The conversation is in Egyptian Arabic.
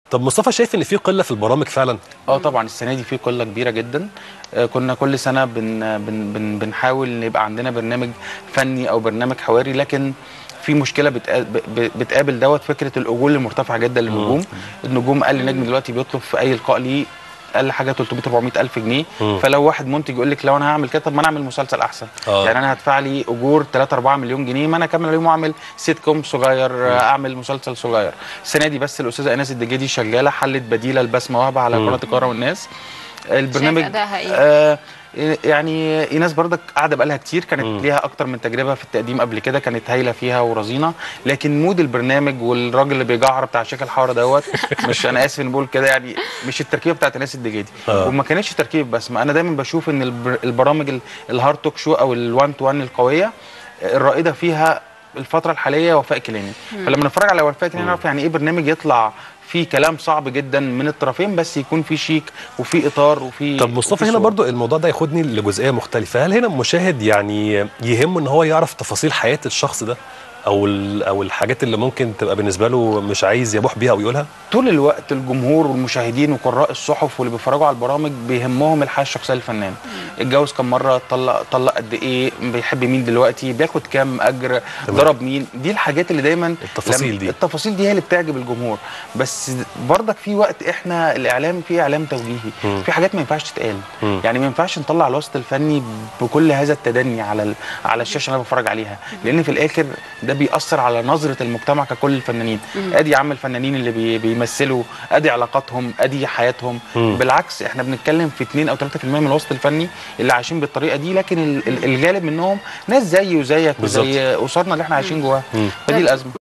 طب مصطفى شايف ان في قله في البرامج فعلا اه طبعا السنه دي في قله كبيره جدا آه، كنا كل سنه بن بن بن بنحاول يبقى عندنا برنامج فني او برنامج حواري لكن في مشكله بتقا- ب- ب- بتقابل دوت فكره الاجور المرتفعه جدا للنجوم النجوم اقل نجم دلوقتي بيطلب في اي لقاء ليه اقل حاجه 300 400 الف جنيه مم. فلو واحد منتج يقول لك لو انا هعمل كده طب ما انا اعمل مسلسل احسن آه. يعني انا هدفع لي اجور 3 4 مليون جنيه ما انا اكمل اليوم واعمل سيت كوم صغير آه، اعمل مسلسل صغير السنه دي بس الاستاذه ايناس الدجيدي شغاله حلت بديله لبسمه وهبه على قناه القاهره والناس البرنامج أدائها إيه؟ آه يعني ايناس برضك قاعده بقالها كتير كانت ليها اكتر من تجربه في التقديم قبل كده كانت هايله فيها ورزينه لكن مود البرنامج والراجل اللي بيجعر بتاع شيخ الحاره دوت مش انا اسف ان بقول كده يعني مش التركيبه بتاعت ايناس الدجيدي آه. وما كانتش تركيب بس ما انا دايما بشوف ان البر- البرامج ال- الهارد توك شو او الوان تو وان القويه الرائده فيها الفتره الحاليه وفاء كيلاني فلما نتفرج على وفاء كيلاني نعرف يعني ايه برنامج يطلع فيه كلام صعب جدا من الطرفين بس يكون فيه شيك وفيه اطار وفيه طب مصطفى وفيه هنا صورة. برضو الموضوع ده ياخدني لجزئيه مختلفه هل هنا المشاهد يعني يهمه ان هو يعرف تفاصيل حياه الشخص ده او ال- او الحاجات اللي ممكن تبقى بالنسبه له مش عايز يبوح بيها او يقولها طول الوقت الجمهور والمشاهدين وقراء الصحف واللي بيتفرجوا على البرامج بيهمهم الحياه الشخصيه للفنان اتجوز كم مره طلق طلق قد ايه بيحب مين دلوقتي بياخد كام اجر ضرب مين دي الحاجات اللي دايما التفاصيل لم- دي. التفاصيل دي هي اللي بتعجب الجمهور بس برضك في وقت احنا الاعلام فيه اعلام توجيهي مم. في حاجات ما ينفعش تتقال مم. يعني ما ينفعش نطلع الوسط الفني بكل هذا التدني على ال- على الشاشه اللي انا بتفرج عليها لان في الاخر ده بيأثر على نظره المجتمع ككل الفنانين ادي يا عم الفنانين اللي بي بيمثلوا ادي علاقاتهم ادي حياتهم مم. بالعكس احنا بنتكلم في 2 او 3% من الوسط الفني اللي عايشين بالطريقه دي لكن ال- ال- الغالب منهم ناس زيي وزيك بالظبط. وزي اسرنا اللي احنا عايشين جواها مم. فدي الازمه